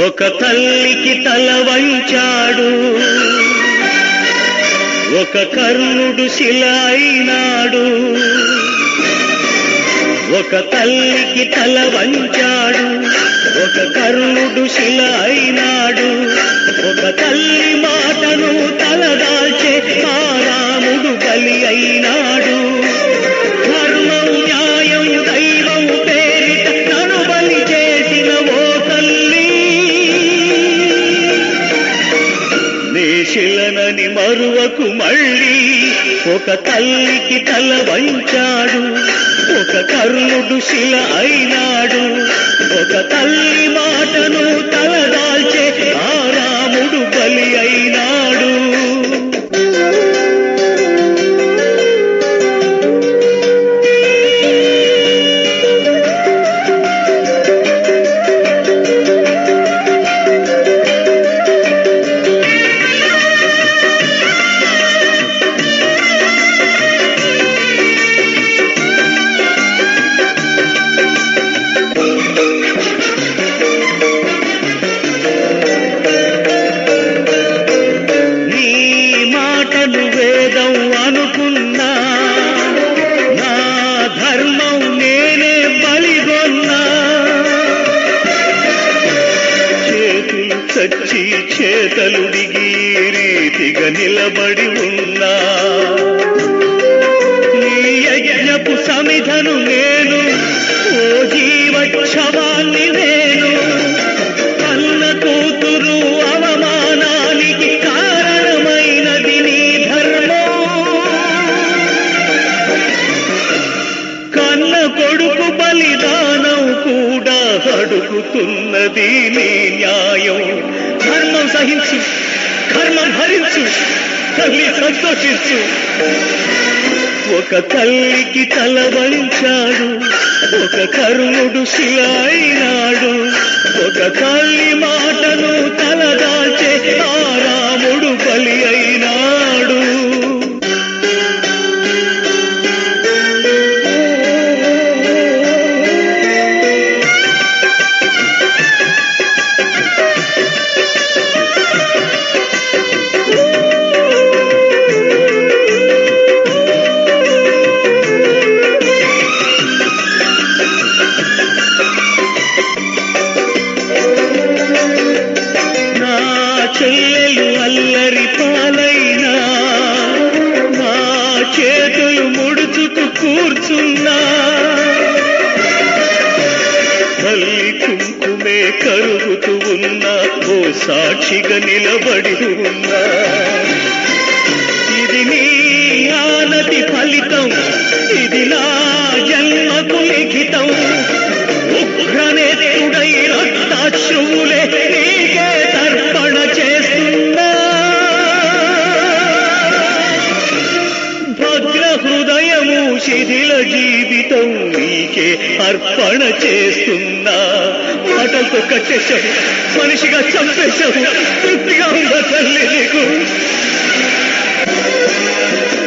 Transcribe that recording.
ఒక తల్లికి తల వంచాడు ఒక కర్ణుడు శిల అయినాడు ఒక తల్లికి తల వంచాడు ఒక కర్ణుడు శిల అయినాడు ఒక తల్లి మాటను తలదాల్చే ఆ రాముడు బలి అయినాడు ధర్మం న్యాయం దైవం పేరిట నన్ను బలి చేసిన ఓ తల్లి నేశిలనని మరువకు మళ్ళీ ఒక తల్లికి తల వంచాడు ఒక కర్ణుడు శిల అయినాడు ఒక తల్లి మాటను తలదాల్చే ఆ రాముడు బలి అయినాడు నీ మాటలు వేదం అనుకున్నా నా ధర్మం నేనే బలిగొన్నా చేతులు చచ్చి చేతలుడిగి రీతిగా నిలబడి ఉన్నా నీ యజ్ఞపు సమిధను నేను ఓ జీవక్షవాన్ని నేను కన్న కూతురు అవమానానికి కారణమైనది నీ ధర్మం కన్న కొడుకు బలిదానం కూడా అడుగుతున్నది నీ న్యాయం ధర్మం సహించు కర్మం భరించు తల్లి సంతోషించు ఒక తల్లికి తల వంచాడు ఒక కర్ణుడు శిల అయినాడు ఒక తల్లి మాటను తలదాల్చే ఆ రాముడు బలి అయినాడు నా చెల్లెలు అల్లరి పాలైనా నా చేతులు ముడుచుకు కూర్చున్నా తల్లి కుంకుమే కరుగుతూ ఉన్నా ఓ సాక్షిగా నిలబడి ఉన్నా ఇది నీ ఆనతి ఫలితం ఇది నా జన్మకు లిఖితం ఉగ్రనేత్రుడై రక్తాశ్రువులే నీకే తర్పణ చేస్తున్నా భద్ర హృదయము శిథిల జీవితం నీకే అర్పణ చేస్తున్నా మాటలతో కట్టేశావు మనిషిగా చంపేశావు తృప్తిగా ఉందా తల్లి నీకు